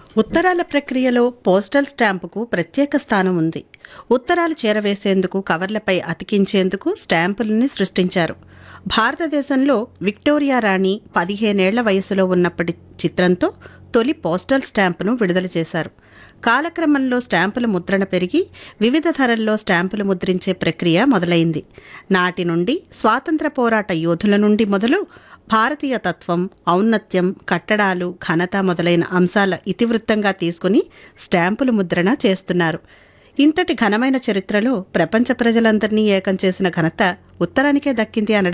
ఉత్తరాల ప్రక్రియలో పోస్టల్ స్టాంపుకు ప్రత్యేక స్థానం ఉంది ఉత్తరాలు చేరవేసేందుకు కవర్లపై అతికించేందుకు స్టాంపుల్ని సృష్టించారు భారతదేశంలో విక్టోరియా రాణి పదిహేనేళ్ల వయసులో ఉన్నప్పటి చిత్రంతో తొలి పోస్టల్ స్టాంపును విడుదల చేశారు కాలక్రమంలో స్టాంపుల ముద్రణ పెరిగి వివిధ ధరల్లో స్టాంపులు ముద్రించే ప్రక్రియ మొదలైంది నాటి నుండి స్వాతంత్ర పోరాట యోధుల నుండి మొదలు భారతీయ తత్వం ఔన్నత్యం కట్టడాలు ఘనత మొదలైన అంశాల ఇతివృత్తంగా తీసుకుని స్టాంపులు ముద్రణ చేస్తున్నారు ఇంతటి ఘనమైన చరిత్రలో ప్రపంచ ప్రజలందరినీ ఏకం చేసిన ఘనత ఉత్తరానికే దక్కింది అనడం